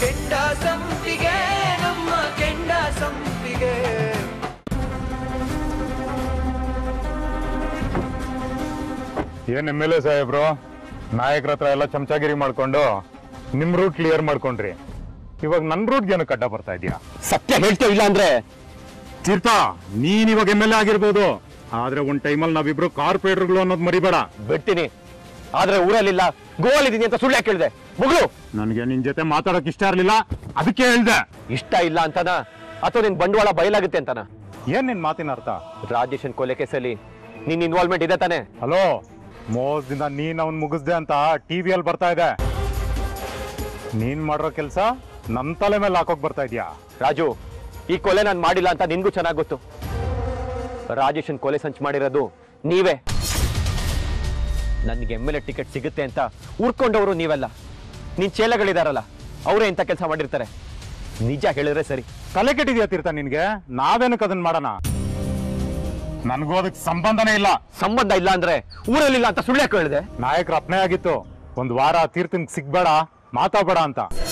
ಕೆಂಡ ಸಂಪಿಗೆ ನಮ್ಮ ಕೆಂಡ ಸಂಪಿಗೆ ಏನ್ ಎಮ್ ಎಲ್ ಎ ಸಾಹೇಬ್ರು ನಾಯಕರ ಹತ್ರ ಎಲ್ಲ ಚಮಚಾಗಿರಿ ಮಾಡ್ಕೊಂಡು ನಿಮ್ ರೂಟ್ ಕ್ಲಿಯರ್ ಮಾಡ್ಕೊಂಡ್ರಿ ಇವಾಗ ನನ್ ರೂಟ್ ಏನಕ್ಕೆ ಅಡ್ಡ ಬರ್ತಾ ಇದೀಯಾ ಸತ್ಯ ಹೇಳ್ತೇವೆ ಇಲ್ಲ ಅಂದ್ರೆ ತೀರ್ಥ ನೀನ್ ಇವಾಗ ಎಮ್ ಎಲ್ ಎ ಆಗಿರ್ಬೋದು ಆದ್ರೆ ಒಂದ್ ಟೈಮಲ್ಲಿ ನಾವಿಬ್ರು ಕಾರ್ಪೊರೇಟರ್ಗಳು ಅನ್ನೋದು ಮರಿಬೇಡ ಬಿಡ್ತೀನಿ ಆದ್ರೆ ಊರಲ್ಲಿಲ್ಲ ಗೋವಲ್ಲಿದ್ದೀನಿ ಅಂತ ಸುಳ್ಳು ಯಾಕೆ ಹೇಳಿದೆ ಮುಗ್ಳು ನನಗೆ ನಿನ್ ಜೊತೆ ಮಾತಾಡಕ್ ಇಷ್ಟ ಇರ್ಲಿಲ್ಲ ಅದಕ್ಕೆ ಹೇಳ್ದೆ ಇಷ್ಟ ಇಲ್ಲ ಅಂತನ ಅಥವಾ ನಿನ್ ಬಂಡವಾಳ ಬಯಲಾಗುತ್ತೆ ಅಂತನ ಏನ್ ನಿನ್ ಮಾತಿನ ಅರ್ಥ ರಾಜೇಶನ್ ಕೊಲೆ ಕೇಸಲ್ಲಿ ನಿನ್ ಇನ್ವಾಲ್ವ್ಮೆಂಟ್ ಇದೆ ತಾನೆ ಹಲೋ ಮೋಸದಿಂದ ನೀನ್ ಅವನ್ ಮುಗಿಸ್ದೆ ಅಂತ ಟಿವಿಯಲ್ಲಿ ಬರ್ತಾ ಇದೆ ನೀನ್ ಮಾಡಿರೋ ಕೆಲ್ಸ ನನ್ ತಲೆ ಮೇಲೆ ಹಾಕೋಕ್ ಬರ್ತಾ ಇದೀಯಾ ರಾಜು ಈ ಕೊಲೆ ನಾನು ಮಾಡಿಲ್ಲ ಅಂತ ನಿನ್ಗೂ ಚೆನ್ನಾಗಿ ಗೊತ್ತು ರಾಜೇಶನ್ ಕೊಲೆ ಸಂಚು ಮಾಡಿರೋದು ನೀವೇ ನನಗೆ ಎಮ್ ಎಲ್ ಎ ಟಿಕೆಟ್ ಸಿಗುತ್ತೆ ಅಂತ ಉರ್ಕೊಂಡವರು ನೀವೆಲ್ಲ ನಿನ್ ಚೇಲಗಳಿದಾರಲ್ಲ ಅವರೇ ಇಂಥ ಕೆಲಸ ಮಾಡಿರ್ತಾರೆ ನಿಜ ಹೇಳಿದ್ರೆ ಸರಿ ತಲೆ ಕೆಟ್ಟಿದ್ಯಾ ತೀರ್ಥ ನಿನ್ಗೆ ನಾವೇನಕ್ಕೆ ಅದನ್ನ ಮಾಡೋಣ ನನ್ಗೂ ಅದಕ್ಕೆ ಸಂಬಂಧನೇ ಇಲ್ಲ ಸಂಬಂಧ ಇಲ್ಲ ಅಂದ್ರೆ ಊರಲ್ಲಿಲ್ಲ ಅಂತ ಸುಳ್ಳು ಯಾಕೆ ಹೇಳಿದೆ ನಾಯಕರ ಅಪ್ನೆ ಆಗಿತ್ತು ಒಂದ್ ವಾರ ತೀರ್ಥನ್ ಸಿಗ್ಬೇಡ ಮಾತಾಡ್ಬೇಡ ಅಂತ